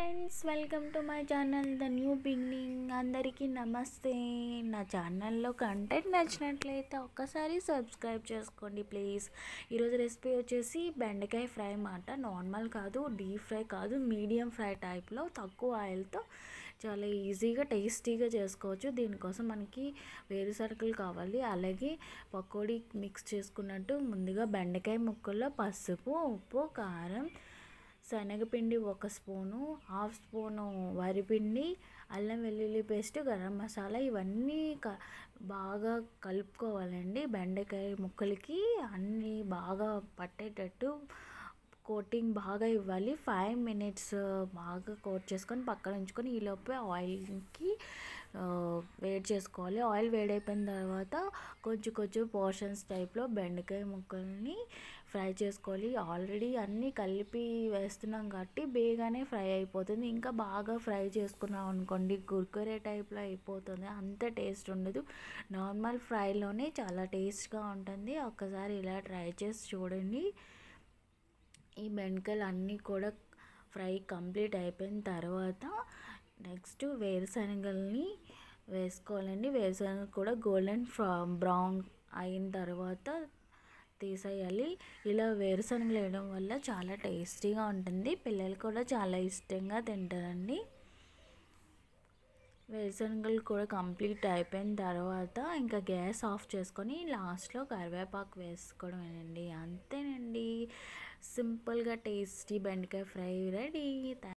friends welcome to my channel the new beginning అందరికీ నమస్తే నా ఛానల్లో కంటెంట్ నచ్చినట్లయితే ఒక్కసారి సబ్స్క్రైబ్ చేసుకోండి ప్లీజ్ ఈరోజు రెసిపీ వచ్చేసి బెండకాయ ఫ్రై మాట నార్మల్ కాదు డీప్ ఫ్రై కాదు మీడియం ఫ్రై టైప్లో తక్కువ ఆయిల్తో చాలా ఈజీగా టేస్టీగా చేసుకోవచ్చు దీనికోసం మనకి వేరుశనగలు కావాలి అలాగే పకోడీ మిక్స్ చేసుకున్నట్టు ముందుగా బెండకాయ ముక్కల్లో పసుపు ఉప్పు కారం శనగపిండి ఒక స్పూను హాఫ్ స్పూను వరిపిండి అల్లం వెల్లుల్లి పేస్ట్ గరం మసాలా ఇవన్నీ క బాగా కలుపుకోవాలండి బెండకాయ ముక్కలకి అన్నీ బాగా పట్టేటట్టు కోటింగ్ బాగా ఇవ్వాలి ఫైవ్ మినిట్స్ బాగా కోట్ చేసుకొని పక్కన ఉంచుకొని ఈలోపే ఆయిల్కి వేడి చేసుకోవాలి ఆయిల్ వేడైపోయిన తర్వాత కొంచెం కొంచెం పోర్షన్స్ టైప్లో బెండకాయ ముక్కల్ని ఫ్రై చేసుకోవాలి ఆల్రెడీ అన్నీ కలిపి వేస్తున్నాం కాబట్టి బేగానే ఫ్రై అయిపోతుంది ఇంకా బాగా ఫ్రై చేసుకున్నాం అనుకోండి కుర్కురే టైప్లో అయిపోతుంది అంత టేస్ట్ ఉండదు నార్మల్ ఫ్రైలోనే చాలా టేస్ట్గా ఉంటుంది ఒక్కసారి ఇలా ట్రై చేసి చూడండి ఈ బెండకాయలు అన్నీ కూడా ఫ్రై కంప్లీట్ అయిపోయిన తర్వాత నెక్స్ట్ వేరుశనగల్ని వేసుకోవాలండి వేరుశనగలు కూడా గోల్డెన్ బ్రౌన్ అయిన తర్వాత తీసేయాలి ఇలా వేరుశనగలు వేయడం వల్ల చాలా టేస్టీగా ఉంటుంది పిల్లలు కూడా చాలా ఇష్టంగా తింటారండి వేరుశనగలు కూడా కంప్లీట్ అయిపోయిన తర్వాత ఇంకా గ్యాస్ ఆఫ్ చేసుకొని లాస్ట్లో కరివేపాకు వేసుకోవడమేనండి అంతేనండి సింపుల్గా టేస్టీ బెండకాయ ఫ్రై రెడీ